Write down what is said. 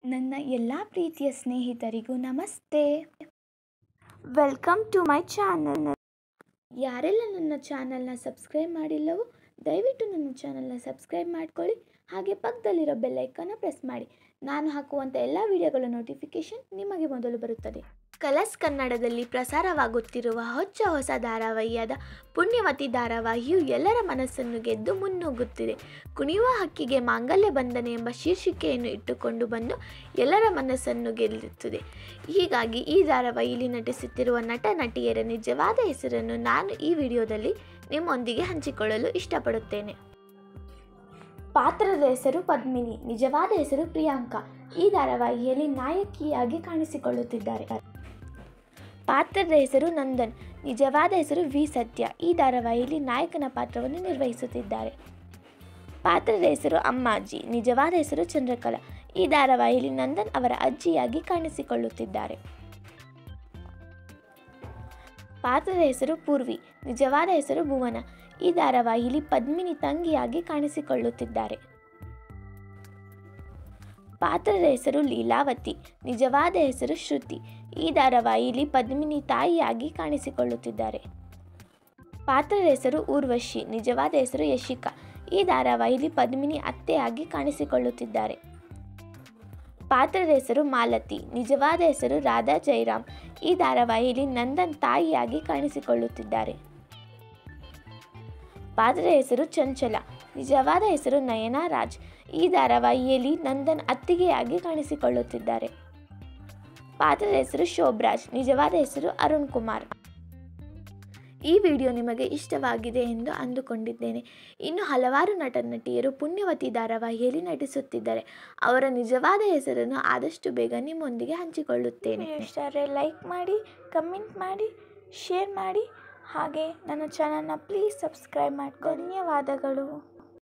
ನನ್ನ ಎಲ್ಲ ಪ್ರೀತಿಯ ಸ್ನೇಹಿತರಿಗೂ ನಮಸ್ತೆ ವೆಲ್ಕಮ್ ಟು ಮೈ ಚಾನಲ್ ಯಾರೆಲ್ಲ ನನ್ನ ಚಾನಲ್ನ ಸಬ್ಸ್ಕ್ರೈಬ್ ಮಾಡಿಲ್ಲವೋ ದಯವಿಟ್ಟು ನನ್ನ ಚಾನಲ್ನ ಸಬ್ಸ್ಕ್ರೈಬ್ ಮಾಡ್ಕೊಳ್ಳಿ ಹಾಗೆ ಪಕ್ಕದಲ್ಲಿರೋ ಬೆಲ್ಲೈಕನ್ನ ಪ್ರೆಸ್ ಮಾಡಿ ನಾನು ಹಾಕುವಂಥ ಎಲ್ಲ ವಿಡಿಯೋಗಳ ನೋಟಿಫಿಕೇಷನ್ ನಿಮಗೆ ಮೊದಲು ಬರುತ್ತದೆ ಕಲರ್ಸ್ ಕನ್ನಡದಲ್ಲಿ ಪ್ರಸಾರವಾಗುತ್ತಿರುವ ಹೊಚ್ಚ ಹೊಸ ಧಾರಾವಾಹಿಯಾದ ಪುಣ್ಯವತಿ ಧಾರಾವಾಹಿಯು ಎಲ್ಲರ ಮನಸ್ಸನ್ನು ಗೆದ್ದು ಮುನ್ನುಗ್ಗುತ್ತಿದೆ ಕುಣಿಯುವ ಹಕ್ಕಿಗೆ ಮಾಂಗಲ್ಯ ಬಂಧನ ಎಂಬ ಶೀರ್ಷಿಕೆಯನ್ನು ಇಟ್ಟುಕೊಂಡು ಬಂದು ಎಲ್ಲರ ಮನಸ್ಸನ್ನು ಗೆಲ್ಲುತ್ತದೆ ಹೀಗಾಗಿ ಈ ಧಾರಾವಾಹಿಯಲ್ಲಿ ನಟಿಸುತ್ತಿರುವ ನಟ ನಟಿಯರ ನಿಜವಾದ ಹೆಸರನ್ನು ನಾನು ಈ ವಿಡಿಯೋದಲ್ಲಿ ನಿಮ್ಮೊಂದಿಗೆ ಹಂಚಿಕೊಳ್ಳಲು ಇಷ್ಟಪಡುತ್ತೇನೆ ಪಾತ್ರದ ಹೆಸರು ಪದ್ಮಿನಿ ನಿಜವಾದ ಹೆಸರು ಪ್ರಿಯಾಂಕಾ ಈ ಧಾರಾವಾಹಿಯಲ್ಲಿ ನಾಯಕಿಯಾಗಿ ಕಾಣಿಸಿಕೊಳ್ಳುತ್ತಿದ್ದಾರೆ ಪಾತ್ರದ ಹೆಸರು ನಂದನ್ ನಿಜವಾದ ಹೆಸರು ವಿ ಸತ್ಯ ಈ ಧಾರಾವಾಹಿಯಲ್ಲಿ ನಾಯಕನ ಪಾತ್ರವನ್ನು ನಿರ್ವಹಿಸುತ್ತಿದ್ದಾರೆ ಪಾತ್ರದ ಹೆಸರು ಅಮ್ಮಾಜಿ ನಿಜವಾದ ಹೆಸರು ಚಂದ್ರಕಲಾ ಈ ಧಾರಾವಾಹಿಯಲ್ಲಿ ನಂದನ್ ಅವರ ಅಜ್ಜಿಯಾಗಿ ಕಾಣಿಸಿಕೊಳ್ಳುತ್ತಿದ್ದಾರೆ ಪಾತ್ರದ ಹೆಸರು ಪೂರ್ವಿ ನಿಜವಾದ ಹೆಸರು ಭುವನ ಈ ಧಾರಾವಾಹಿಯಲ್ಲಿ ಪದ್ಮಿನಿ ತಂಗಿಯಾಗಿ ಕಾಣಿಸಿಕೊಳ್ಳುತ್ತಿದ್ದಾರೆ ಪಾತ್ರದ ಹೆಸರು ಲೀಲಾವತಿ ನಿಜವಾದ ಹೆಸರು ಶ್ರುತಿ ಈ ಧಾರಾವಾಹಿಯಲ್ಲಿ ಪದ್ಮಿನಿ ತಾಯಿಯಾಗಿ ಕಾಣಿಸಿಕೊಳ್ಳುತ್ತಿದ್ದಾರೆ ಪಾತ್ರದ ಹೆಸರು ಊರ್ವಶಿ ನಿಜವಾದ ಹೆಸರು ಯಶಿಕಾ ಈ ಧಾರಾವಾಹಿಯಲ್ಲಿ ಪದ್ಮಿನಿ ಅತ್ತೆಯಾಗಿ ಕಾಣಿಸಿಕೊಳ್ಳುತ್ತಿದ್ದಾರೆ ಪಾತ್ರದ ಹೆಸರು ಮಾಲತಿ ನಿಜವಾದ ಹೆಸರು ರಾಧಾ ಜೈರಾಮ್ ಈ ಧಾರಾವಾಹಿಯಲ್ಲಿ ನಂದನ್ ತಾಯಿಯಾಗಿ ಕಾಣಿಸಿಕೊಳ್ಳುತ್ತಿದ್ದಾರೆ ಪಾತ್ರದ ಹೆಸರು ಚಂಚಲ ನಿಜವಾದ ಹೆಸರು ನಯನಾ ರಾಜ್ ಈ ಧಾರಾವಾಹಿಯಲ್ಲಿ ನಂದನ್ ಅತ್ತಿಗೆಯಾಗಿ ಕಾಣಿಸಿಕೊಳ್ಳುತ್ತಿದ್ದಾರೆ ಪಾತ್ರದ ಹೆಸರು ಶೋಭರಾಜ್ ನಿಜವಾದ ಹೆಸರು ಅರುಣ್ ಕುಮಾರ್ ಈ ವಿಡಿಯೋ ನಿಮಗೆ ಇಷ್ಟವಾಗಿದೆ ಎಂದು ಅಂದುಕೊಂಡಿದ್ದೇನೆ ಇನ್ನು ಹಲವಾರು ನಟ ನಟಿಯರು ಪುಣ್ಯವತಿ ಧಾರಾವಾಹಿಯಲ್ಲಿ ನಟಿಸುತ್ತಿದ್ದಾರೆ ಅವರ ನಿಜವಾದ ಹೆಸರನ್ನು ಆದಷ್ಟು ಬೇಗ ನಿಮ್ಮೊಂದಿಗೆ ಹಂಚಿಕೊಳ್ಳುತ್ತೇನೆ ಇಷ್ಟ ಲೈಕ್ ಮಾಡಿ ಕಮೆಂಟ್ ಮಾಡಿ ಶೇರ್ ಮಾಡಿ ಹಾಗೆ ನನ್ನ ಚಾನಲ್ನ ಪ್ಲೀಸ್ ಸಬ್ಸ್ಕ್ರೈಬ್ ಮಾಡಿ ಧನ್ಯವಾದಗಳು